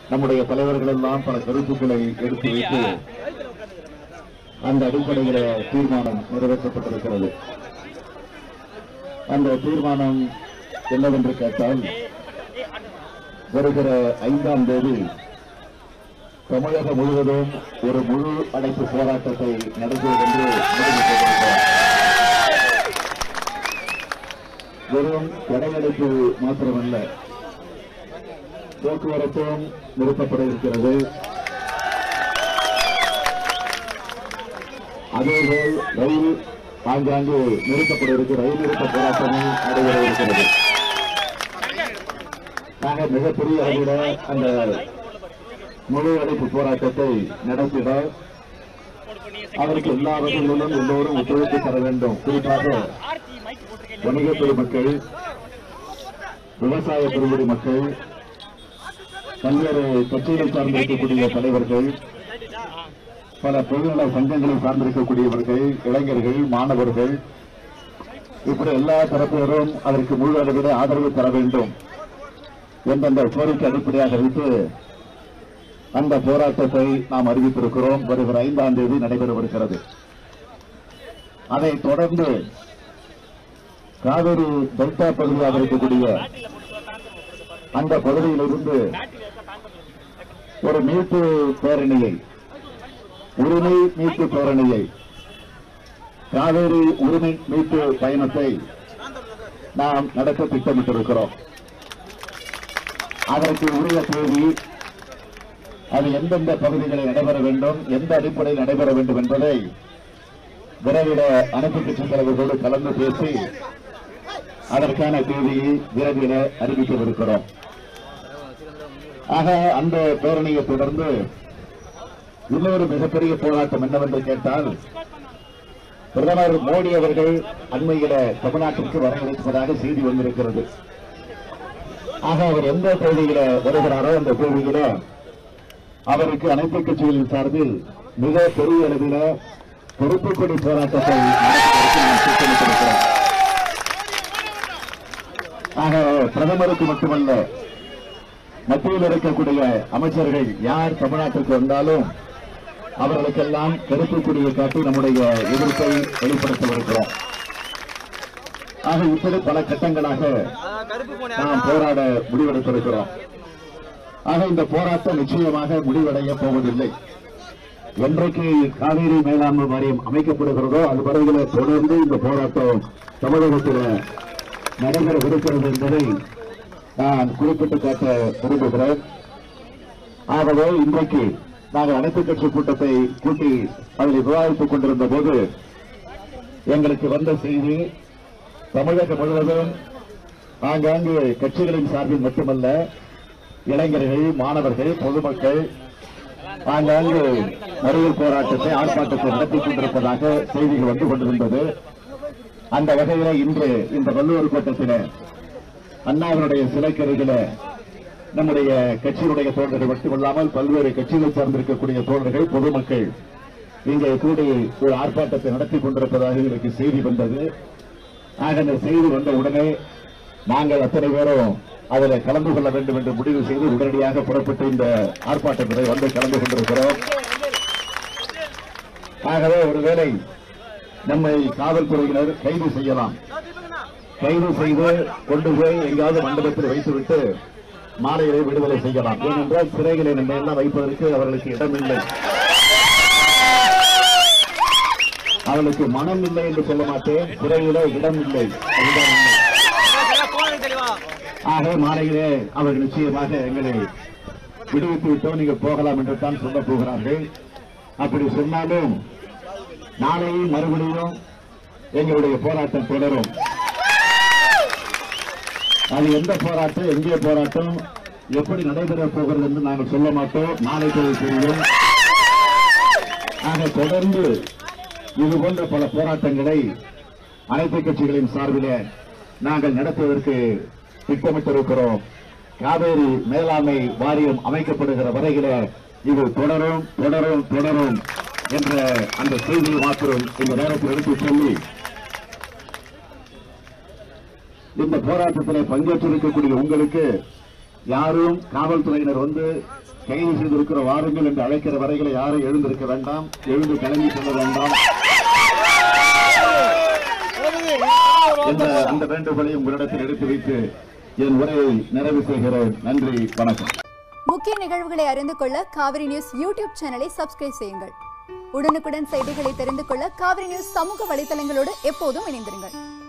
நம்முடைய தலைவர்கள் எல்லாம் பல கருத்துக்களை எடுத்து வைத்து அந்த அடிப்படையில தீர்மானம் நிறைவேற்றப்பட்டிருக்கிறது அந்த தீர்மானம் என்னவென்று கேட்டால் வருகிற ஐந்தாம் தேதி தமிழகம் முழுவதும் ஒரு முழு அடைப்பு போராட்டத்தை நடத்துவது என்று முடிவு செய்திருக்கிறோம் வெறும் கடையடைப்பு மாத்திரமல்ல போக்குவரத்தும் நிறுத்தப்பட இருக்கிறது அதேபோல் ரயில் ஆங்காங்கு நிறுத்தப்பட இருக்கிற ரயில் நிறுத்த போராட்டமும் நடைபெற இருக்கிறது நாங்கள் மிகப்பெரிய அளவில அந்த முழு அடைப்பு போராட்டத்தை நடத்திட அதற்கு எல்லா வகைகளிலும் எல்லோரும் ஒத்துழைப்பு தர வேண்டும் குறிப்பாக வணிக பெருமக்கள் விவசாய பெருங்குடி மக்கள் பல்வேறு கட்சிகளை சார்ந்திருக்கக்கூடிய தலைவர்கள் பல பொதுநல சங்கங்களை சார்ந்திருக்கக்கூடியவர்கள் இளைஞர்கள் மாணவர்கள் இப்படி எல்லா தரப்பினரும் அதற்கு முழு அளவில் ஆதரவு தர வேண்டும் எந்தெந்த கோரிக்கை அடிப்படையாக வைத்து அந்த போராட்டத்தை நாம் அறிவித்திருக்கிறோம் வருகிற ஐந்தாம் தேதி நடைபெறவிருக்கிறது அதைத் தொடர்ந்து காவிரி டெல்டா பகுதியாக இருக்கக்கூடிய அந்த பகுதியிலிருந்து ஒரு மீட்பு பேரணியை உரிமை மீட்பு பேரணியை காவேரி உரிமை மீட்பு பயணத்தை நாம் நடத்த திட்டமிட்டிருக்கிறோம் அதற்கு உரிய தேதி அது எந்தெந்த பகுதிகளில் நடைபெற வேண்டும் எந்த அடிப்படையில் நடைபெற வேண்டும் என்பதை விரைவில் அனைத்து கட்சித் தலைவர்களோடு கலந்து பேசி அதற்கான தேதியை விரைவில் அறிவிக்கவிருக்கிறோம் ஆக அந்த பேரணியை தொடர்ந்து இன்னொரு மிகப்பெரிய போராட்டம் என்னவென்று கேட்டால் பிரதமர் மோடி அவர்கள் அண்மையில தமிழ்நாட்டிற்கு வர இருப்பதாக செய்தி வந்திருக்கிறது ஆக அவர் எந்த தேதியில வருகிறாரோ அந்த தேதியில அவருக்கு அனைத்து கட்சிகளின் சார்பில் மிக பெரிய அளவில பொறுப்புக்கொடி போராட்டத்தை நடத்துவதற்கு நாம் திட்டமிட்டிருக்கிறோம் ஆக பிரதமருக்கு மட்டுமல்ல மத்தியில் இருக்கக்கூடிய அமைச்சர்கள் யார் தமிழ்நாட்டிற்கு வந்தாலும் அவர்களுக்கெல்லாம் கருப்பு கொடியை காட்டி நம்முடைய எதிர்ப்பை வெளிப்படுத்தவிருக்கிறோம் ஆக இப்படி பல கட்டங்களாக நாம் போராட முடிவெடுத்திருக்கிறோம் ஆக இந்த போராட்டம் நிச்சயமாக முடிவடைய போவதில்லை என்றைக்கு காவிரி மேலாண்மை வாரியம் அமைக்கப்படுகிறதோ அது வரையில தொடர்ந்து இந்த போராட்டம் தமிழகத்தில் நடைபெறவிருக்கிறது என்பதை நான் குறிப்பிட்டு காட்ட விரும்புகிறேன் ஆகவே இன்றைக்கு நாங்கள் அனைத்து கட்சி கூட்டத்தை கூட்டி அதில் விவாதித்துக் கொண்டிருந்த போது எங்களுக்கு வந்த செய்தி தமிழகம் முழுவதும் ஆங்காங்கு கட்சிகளின் சார்பில் மட்டுமல்ல இளைஞர்கள் மாணவர்கள் பொதுமக்கள் ஆங்காங்கு மறியல் போராட்டத்தை ஆர்ப்பாட்டத்தை நடத்திக் கொண்டிருப்பதாக செய்திகள் வந்து கொண்டிருந்தது அந்த வகையில இன்று இந்த வள்ளுவர் கூட்டத்தில் அண்ணாவினுடைய சிலைக்கருகில நம்முடைய கட்சியினுடைய தோழர்கள் மட்டுமல்லாமல் பல்வேறு கட்சிகளை சார்ந்திருக்கக்கூடிய தோழர்கள் பொதுமக்கள் இங்கே கூடி ஒரு ஆர்ப்பாட்டத்தை நடத்தி கொண்டிருப்பதாக எனக்கு செய்தி வந்தது ஆக அந்த செய்தி வந்த உடனே நாங்கள் அத்தனை பேரும் அதில் கலந்து கொள்ள வேண்டும் என்று முடிவு செய்து உடனடியாக புறப்பட்டு இந்த ஆர்ப்பாட்டத்திலே வந்து கலந்து கொண்டிருக்கிறோம் ஆகவே ஒருவேளை நம்மை காவல்துறையினர் கைது செய்யலாம் கைது செய்து கொண்டு போய் எங்காவது மண்டபத்தில் வைத்துவிட்டு மாலையிலே விடுதலை செய்யலாம் ஏனென்றால் சிறைகளை நம்ம எல்லாம் வைப்பதற்கு அவர்களுக்கு இடமில்லை அவளுக்கு மனம் இல்லை என்று சொல்ல மாட்டேன் சிறையில இடம் இல்லை அதுதான் உண்மை. ஆக மாலையிலே அவர்கள் நிச்சயமாக எங்களை விடுவித்து விட்டோம் நீங்கள் போகலாம் என்று தான் சொல்ல போகிறார்கள் அப்படி சொன்னாலும் நாளையும் மறுபடியும் எங்களுடைய போராட்டம் தொடரும் அது எந்த போராட்டம் எங்கே போராட்டம் எப்படி நடைபெறப் போகிறது என்று நாங்கள் சொல்ல மாட்டோம் நாளை போய் தெரியும் ஆக தொடர்ந்து இது போன்ற பல போராட்டங்களை அனைத்து கட்சிகளின் சார்பிலே நாங்கள் நடத்துவதற்கு திட்டமிட்டிருக்கிறோம் காவேரி மேலாண்மை வாரியம் அமைக்கப்படுகிற வரையில இது தொடரும் தொடரும் தொடரும் என்ற அந்த செய்தியை மாத்திரம் இந்த நேரத்தில் எடுத்துச் சொல்லி இந்த போராட்டத்தில் பங்கேற்றிருக்கக்கூடிய உங்களுக்கு யாரும் காவல்துறையினர் வந்து கைது செய்திருக்கிற வாருங்கள் என்று அழைக்கிற வரைகளை யாரும் எழுந்திருக்க வேண்டாம் எழுந்து கிளம்பி செல்ல வேண்டாம் என்ற அந்த வேண்டுகோளை உங்களிடத்தில் எடுத்து வைத்து என் உரையை நிறைவு செய்கிறேன் நன்றி வணக்கம் முக்கிய நிகழ்வுகளை அறிந்து கொள்ள காவிரி நியூஸ் யூடியூப் சேனலை சப்ஸ்கிரைப் செய்யுங்கள் உடனுக்குடன் செய்திகளை தெரிந்து கொள்ள காவிரி நியூஸ் சமூக வலைதளங்களோடு எப்போதும் இணைந்திருங்கள்